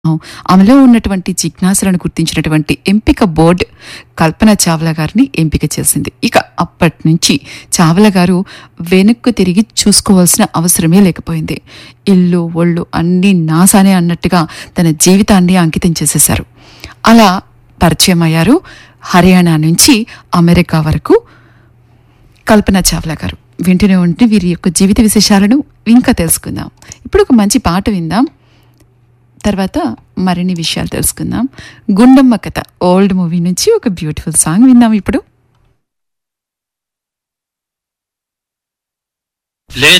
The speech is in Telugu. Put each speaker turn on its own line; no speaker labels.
ఆమెలో ఉన్నటువంటి జిజ్ఞాసలను గుర్తించినటువంటి ఎంపిక బోర్డ్ కల్పన చావ్లా గారిని ఎంపిక చేసింది ఇక అప్పటి నుంచి చావ్లా గారు వెనక్కు తిరిగి చూసుకోవాల్సిన అవసరమే లేకపోయింది ఇల్లు ఒళ్ళు అన్నీ నాసానే అన్నట్టుగా తన జీవితాన్ని అంకితం చేసేశారు అలా పరిచయం అయ్యారు హర్యానా నుంచి అమెరికా వరకు కల్పన చావ్లా గారు వింటూనే ఉంటే వీరి యొక్క జీవిత విశేషాలను ఇంకా తెలుసుకుందాం ఇప్పుడు ఒక మంచి పాట విందాం తర్వాత మరిన్ని విషయాలు తెలుసుకుందాం గుండమ్మ కథ ఓల్డ్ మూవీ నుంచి ఒక బ్యూటిఫుల్ సాంగ్ విందాం ఇప్పుడు
లే